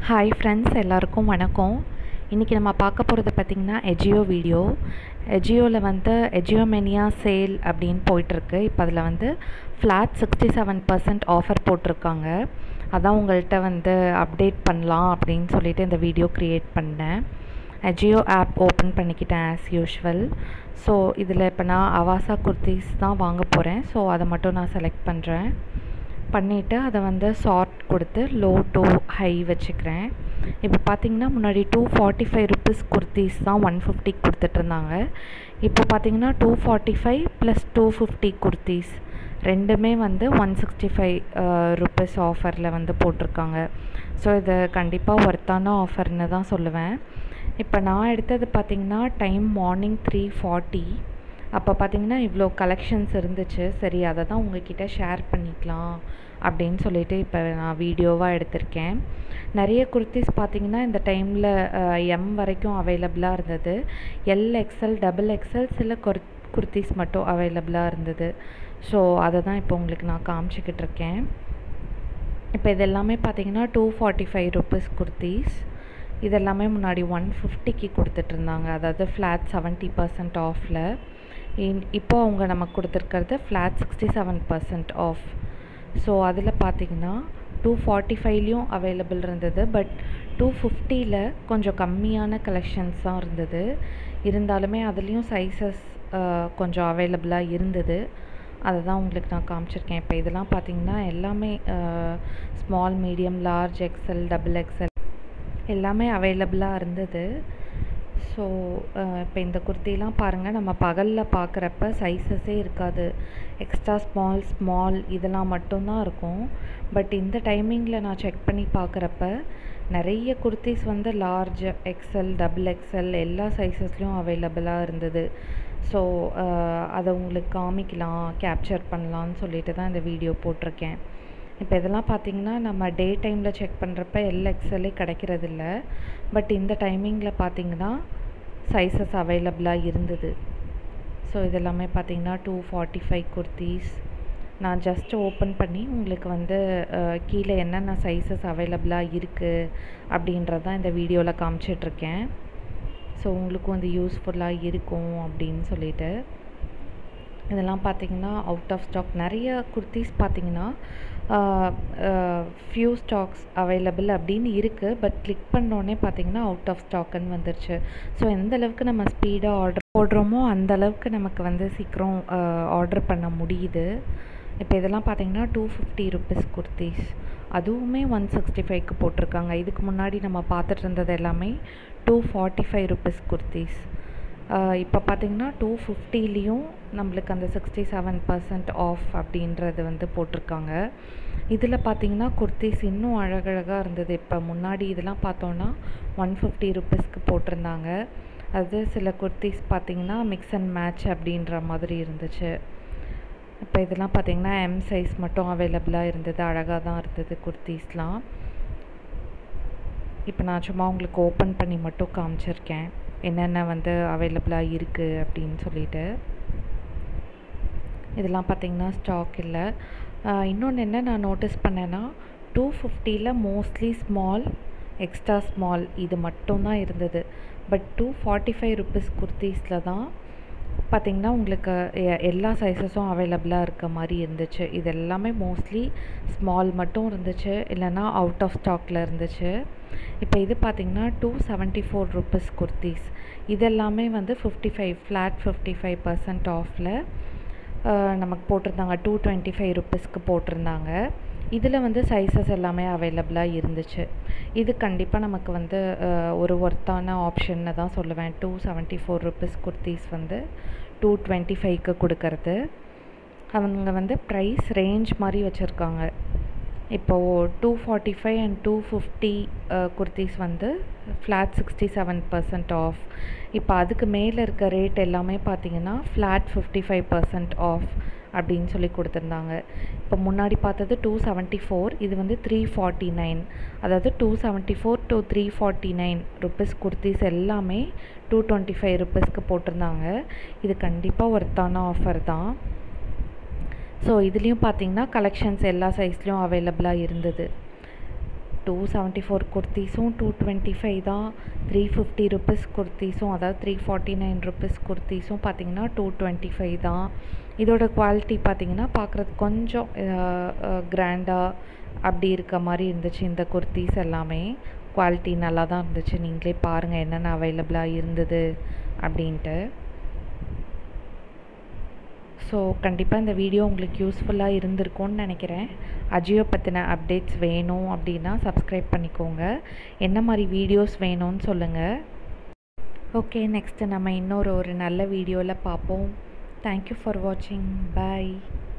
hi friends எல்லாருக்கும் வணக்கம் இன்றைக்கி நம்ம பார்க்க போகிறது பார்த்திங்கன்னா எஜியோ வீடியோ எஜியோவில் வந்து எஜியோ மெனியா சேல் அப்படின்னு போயிட்டுருக்கு இப்போ அதில் வந்து flat sixty seven percent offer போட்டிருக்காங்க அதான் உங்கள்கிட்ட வந்து அப்டேட் பண்ணலாம் அப்படின்னு சொல்லிட்டு இந்த வீடியோ க்ரியேட் பண்ணேன் அஜியோ ஆப் ஓப்பன் பண்ணிக்கிட்டேன் ஆஸ் யூஷுவல் ஸோ இதில் இப்போ நான் அவாசா குர்த்திஸ் தான் வாங்க போகிறேன் ஸோ அதை மட்டும் நான் செலக்ட் பண்ணுறேன் பண்ணிவிட்டு அதை வந்து ஷார்ட் கொடுத்து லோ டு ஹை வச்சுக்கிறேன் இப்போ பார்த்தீங்கன்னா முன்னாடி two forty five rupees kurtis தான் ஒன் ஃபிஃப்டிக்கு கொடுத்துட்ருந்தாங்க இப்போ பார்த்தீங்கன்னா two forty five plus two fifty kurtis ரெண்டுமே வந்து ஒன் சிக்ஸ்டி ஃபைவ் ருபீஸ் ஆஃபரில் வந்து போட்டிருக்காங்க ஸோ இது கண்டிப்பாக ஒர்த்தான ஆஃபர்னு தான் சொல்லுவேன் இப்போ நான் எடுத்தது பார்த்திங்கன்னா டைம் மார்னிங் த்ரீ ஃபார்ட்டி அப்போ பார்த்திங்கன்னா இவ்வளோ கலெக்ஷன்ஸ் இருந்துச்சு சரி அதை தான் உங்ககிட்ட ஷேர் பண்ணிக்கலாம் அப்படின்னு சொல்லிட்டு இப்போ நான் வீடியோவாக எடுத்திருக்கேன் நிறைய குர்த்திஸ் பார்த்திங்கன்னா இந்த டைமில் எம் வரைக்கும் அவைலபிளாக இருந்தது எல் எக்ஸ்எல் டபுள் எக்ஸ்எல் சில குர் குர்த்திஸ் மட்டும் அவைலபிளாக இருந்தது ஸோ அதை தான் இப்போ உங்களுக்கு நான் காமிச்சிக்கிட்டு இருக்கேன் இப்போ இது எல்லாமே பார்த்திங்கன்னா two forty five rupees kurtis இதெல்லாமே முன்னாடி ஒன் ஃபிஃப்டிக்கு கொடுத்துட்ருந்தாங்க அதாவது ஃப்ளாட் செவன்ட்டி பர்சன்ட் ஆஃபில் இப்போ அவங்க நமக்கு கொடுத்துருக்கிறது flat sixty seven percent off so அதில் பார்த்தீங்கன்னா டூ ஃபார்ட்டி ஃபைவ்லேயும் அவைலபிள் இருந்தது பட் டூ ஃபிஃப்டியில் கொஞ்சம் கம்மியான கலெக்ஷன்ஸ் தான் இருந்தது இருந்தாலுமே அதுலேயும் சைஸஸ் கொஞ்சம் அவைலபிளாக இருந்தது அதை தான் உங்களுக்கு நான் காமிச்சிருக்கேன் இப்போ இதெல்லாம் பார்த்தீங்கன்னா எல்லாமே small medium large XL double XL எல்லாமே அவைலபிளாக இருந்தது ஸோ இப்போ இந்த குர்த்திலாம் பாருங்கள் நம்ம பகலில் பார்க்குறப்ப சைஸஸே இருக்காது எக்ஸ்ட்ரா ஸ்மால் ஸ்மால் இதெல்லாம் மட்டும்தான் இருக்கும் பட் இந்த டைமிங்கில் நான் செக் பண்ணி பார்க்குறப்ப நிறைய குர்த்திஸ் வந்து லார்ஜ் எக்ஸல் டபுள் எக்ஸல் எல்லா சைஸஸ்லேயும் அவைலபிளாக இருந்தது ஸோ அதை உங்களுக்கு காமிக்கலாம் கேப்சர் பண்ணலான்னு சொல்லிட்டு தான் இந்த வீடியோ போட்டிருக்கேன் இப்போ இதெல்லாம் பார்த்திங்கன்னா நம்ம டே டைமில் செக் பண்ணுறப்ப எல் எக்ஸலே கிடைக்கிறதில்ல பட் இந்த டைமிங்கில் பார்த்திங்கன்னா சைஸஸ் அவைலபிளாக இருந்தது ஸோ இதெல்லாமே பார்த்திங்கன்னா டூ ஃபார்ட்டி ஃபைவ் குர்த்திஸ் நான் ஜஸ்ட் ஓப்பன் பண்ணி உங்களுக்கு வந்து கீழே என்னென்ன சைஸஸ் அவைலபிளாக இருக்குது அப்படின்றது தான் இந்த வீடியோவில் காமிச்சிட்ருக்கேன் ஸோ உங்களுக்கும் வந்து யூஸ்ஃபுல்லாக இருக்கும் அப்படின்னு சொல்லிட்டு இதெல்லாம் பார்த்திங்கன்னா அவுட் ஆஃப் ஸ்டாக் நிறைய குர்த்திஸ் பார்த்திங்கன்னா ஃபியூ ஸ்டாக்ஸ் அவைலபிள் அப்படின்னு இருக்குது பட் கிளிக் பண்ணோடனே பார்த்திங்கன்னா அவுட் ஆஃப் ஸ்டாக்குன்னு வந்துருச்சு ஸோ எந்த அளவுக்கு நம்ம ஸ்பீடாக ஆர்டர் போடுறோமோ அந்த அளவுக்கு நமக்கு வந்து சீக்கிரம் ஆர்டர் பண்ண முடியுது இப்போ இதெல்லாம் பார்த்திங்கன்னா டூ ஃபிஃப்டி ருபீஸ் குர்த்திஸ் அதுவுமே ஒன் சிக்ஸ்டி ஃபைவ்க்கு போட்டிருக்காங்க இதுக்கு முன்னாடி நம்ம பார்த்துட்டு இருந்தது எல்லாமே two forty five rupees kurtis இப்போ பார்த்திங்கன்னா டூ ஃபிஃப்டிலேயும் நம்மளுக்கு அந்த சிக்ஸ்டி செவன் பர்சன்ட் ஆஃப் அப்படின்றது வந்து போட்டிருக்காங்க இதில் பார்த்திங்கன்னா குர்த்திஸ் இன்னும் அழகழகாக இருந்தது இப்போ முன்னாடி இதெல்லாம் பார்த்தோன்னா ஒன் ஃபிஃப்டி ருபீஸ்க்கு போட்டிருந்தாங்க அது சில குர்த்திஸ் பார்த்திங்கன்னா மிக்ஸ் அண்ட் மேட்ச் அப்படின்ற மாதிரி இருந்துச்சு இப்போ இதெல்லாம் பார்த்திங்கன்னா எம் சைஸ் மட்டும் அவைலபிளாக இருந்தது அழகாக தான் இருந்தது குர்த்திஸ்லாம் இப்போ நான் சும்மா உங்களுக்கு ஓப்பன் பண்ணி மட்டும் காமிச்சிருக்கேன் என்னென்ன வந்து அவைலபிளாக இருக்குது அப்படின்னு சொல்லிட்டு இதெல்லாம் பார்த்திங்கன்னா ஸ்டாக் இல்லை இன்னொன்று என்ன நான் நோட்டீஸ் பண்ணேன்னா டூ ஃபிஃப்டியில் மோஸ்ட்லி ஸ்மால் எக்ஸ்ட்ரா ஸ்மால் இது மட்டும்தான் இருந்தது but two forty five rupees குர்த்தீஸில் தான் பார்த்திங்கன்னா உங்களுக்கு எல்லா சைஸஸும் அவைலபிளாக இருக்க மாதிரி இருந்துச்சு இது எல்லாமே மோஸ்ட்லி ஸ்மால் மட்டும் இருந்துச்சு இல்லைனா அவுட் ஆஃப் ஸ்டாக்கில் இருந்துச்சு இப்போ இது பார்த்திங்கன்னா two seventy four rupees kurtis இதெல்லாமே வந்து fifty five flat fifty five percent ஆஃபில் நமக்கு போட்டிருந்தாங்க டூ டுவெண்ட்டி ஃபைவ் ருபீஸ்க்கு போட்டிருந்தாங்க இதில் வந்து சைஸஸ் எல்லாமே அவைலபிளாக இருந்துச்சு இது கண்டிப்பாக நமக்கு வந்து ஒரு ஒர்த்தான ஆப்ஷன்னு தான் சொல்லுவேன் two seventy four rupees kurtis வந்து டூ டுவெண்ட்டி ஃபைவ்க்கு கொடுக்கறது அவங்க வந்து ப்ரைஸ் ரேஞ்ச் மாதிரி வச்சுருக்காங்க இப்போது two forty five and two fifty kurtis வந்து flat sixty seven percent off இப்போ அதுக்கு மேலே இருக்க ரேட் எல்லாமே பார்த்தீங்கன்னா flat fifty five percent off அப்படின்னு சொல்லி கொடுத்துருந்தாங்க இப்போ முன்னாடி பார்த்தது டூ செவன்ட்டி ஃபோர் இது வந்து த்ரீ ஃபார்ட்டி நைன் அதாவது two seventy four two three forty nine rupees kurtis எல்லாமே டூ டுவெண்ட்டி ஃபைவ் ருப்பீஸ்க்கு போட்டிருந்தாங்க இது கண்டிப்பாக ஒர்த்தான ஆஃபர் தான் ஸோ இதுலேயும் பார்த்தீங்கன்னா கலெக்ஷன்ஸ் எல்லா சைஸ்லேயும் அவைலபிளாக இருந்தது டூ செவன்ட்டி ஃபோர் குர்த்திஸும் டூ டுவெண்ட்டி ஃபைவ் தான் த்ரீ ஃபிஃப்டி ருபீஸ் குர்த்திஸும் அதாவது த்ரீ ஃபார்ட்டி நைன் ருபீஸ் குர்த்திஸும் பார்த்தீங்கன்னா டூ டுவெண்ட்டி ஃபைவ் தான் இதோட குவாலிட்டி பார்த்தீங்கன்னா பார்க்குறதுக்கு கொஞ்சம் கிராண்டாக அப்படி இருக்க மாதிரி இருந்துச்சு இந்த குர்த்திஸ் எல்லாமே குவாலிட்டி நல்லா தான் இருந்துச்சு நீங்களே பாருங்கள் என்னென்ன அவைலபிளாக இருந்தது அப்படின்ட்டு ஸோ கண்டிப்பாக இந்த வீடியோ உங்களுக்கு யூஸ்ஃபுல்லாக இருந்திருக்கும்னு நினைக்கிறேன் அஜியோ பற்றின அப்டேட்ஸ் வேணும் அப்படின்னா சப்ஸ்கிரைப் பண்ணிக்கோங்க என்ன மாதிரி வீடியோஸ் வேணும்னு சொல்லுங்கள் ஓகே நெக்ஸ்ட்டு நம்ம இன்னொரு ஒரு நல்ல வீடியோவில் பார்ப்போம் தேங்க்யூ ஃபார் வாட்சிங் பாய்